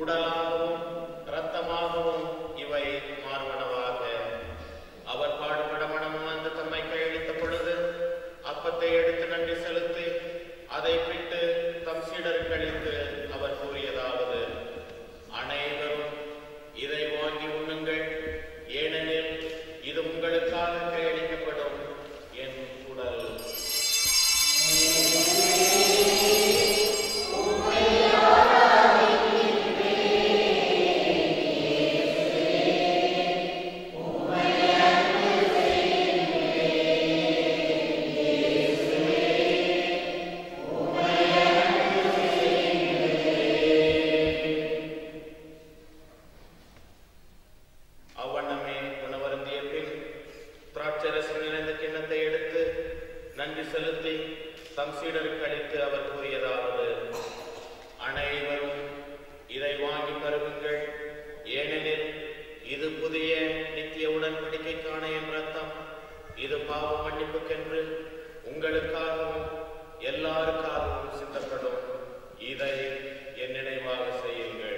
உடலாகவும் இரத்தமாகவும் இவை மாறுவனவாக அவர் பாடுபட மனமும் வந்து தம்மை கையளித்த பொழுது அப்பத்தை எடுத்து நன்றி செலுத்தி அதை பிட்டு தம் சீடருக்கு அளித்து அவர் கூறியதாவது அனைவரும் இதை வாங்கி உண்ணுங்கள் ஏனெனில் இது உங்களுக்காக கையளிக்கப்படும் என் உடல் அவ்வண்ணமே உணவருந்திய பின் திராட்சரசம் நிறைந்த கிண்ணத்தை எடுத்து நன்றி செலுத்தி தம் சீடருக்கு அளித்து அவர் கூறியதாவது அனைவரும் இதை வாங்கி பருகுங்கள் ஏனெனில் இது புதிய நித்திய உடன்படிக்கைக்கான என் ரத்தம் இது பாவ மன்னிப்புக்கென்று உங்களுக்காகவும் எல்லாருக்காகவும் சிந்தப்படும் இதை என் நினைவாக செய்யுங்கள்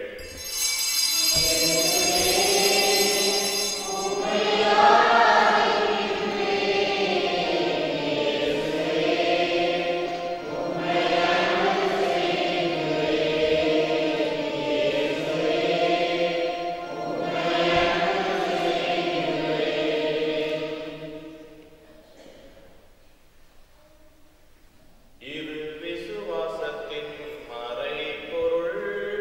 இது விசுவாசத்தின் மறைபொருள்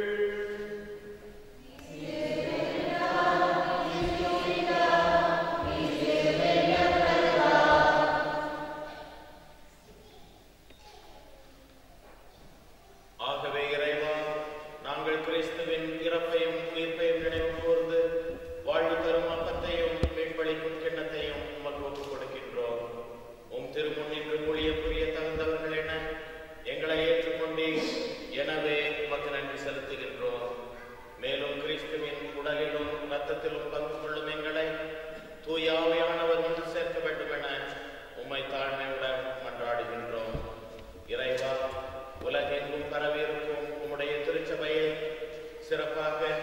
ஆகவே இறைவா நாங்கள் கிறிஸ்துவின் இறப்பையும் உயிர்ப்பையும் நினைவு கூர்ந்து வாழ்வு தரும் அப்பத்தையும் மீன்பளிக்கும் கிண்ணத்தையும் உமக்கு ஒப்புக் கொடுக்கின்றோம் உம் திருமுன் நின்று மொழிய புரிய தகுந்தவர்கள் என எங்களை ஏற்றுக்கொண்டீர் எனவே உமக்கு நன்றி செலுத்துகின்றோம் மேலும் கிறிஸ்துவின் உடலிலும் இரத்தத்திலும் பங்கு கொள்ளும் எங்களை தூயாவையானவர் ஒன்று சேர்க்க வேண்டும் என உம்மை தாழ்மையுடன் மன்றாடுகின்றோம் இறைவா உலகெங்கும் பரவியிருக்கும் உம்முடைய திருச்சபையை சிறப்பாக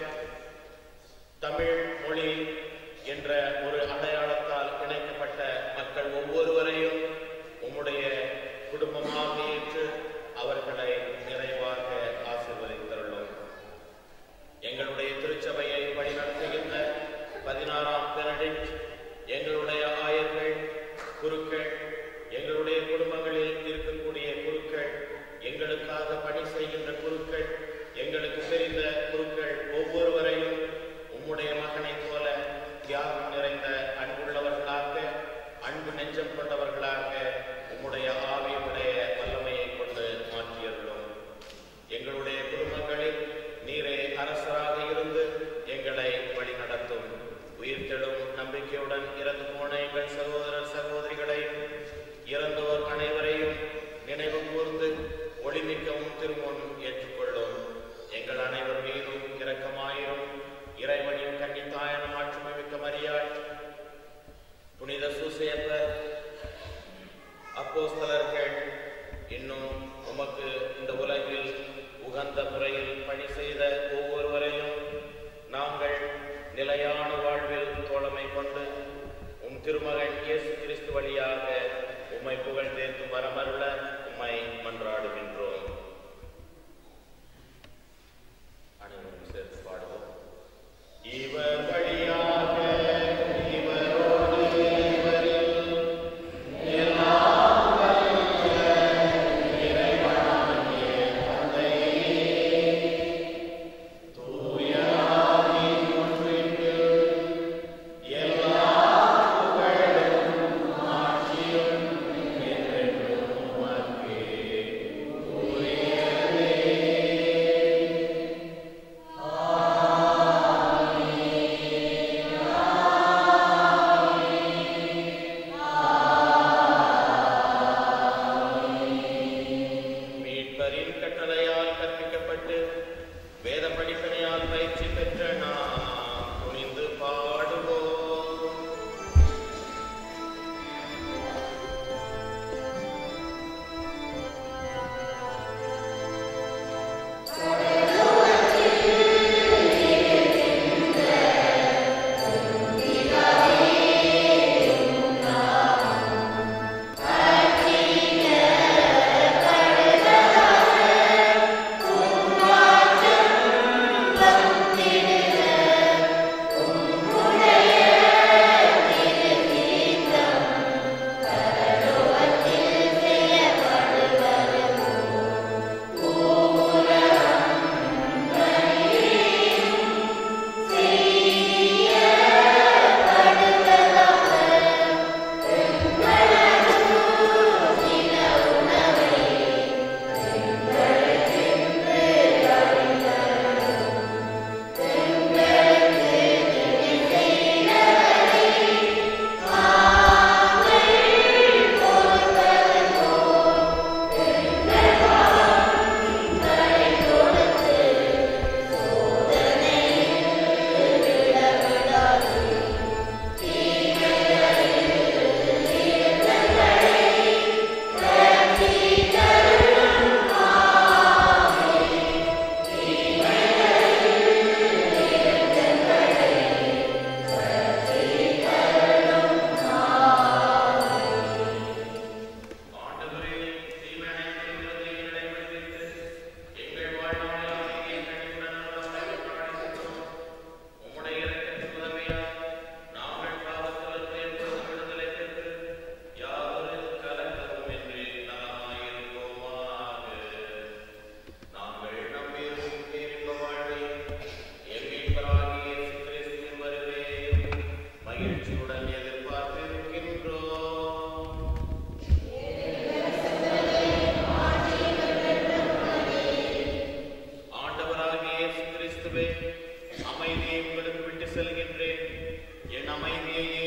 அமைதியை உங்களுக்கு விட்டு செல்கின்றேன் என் அமைதியையே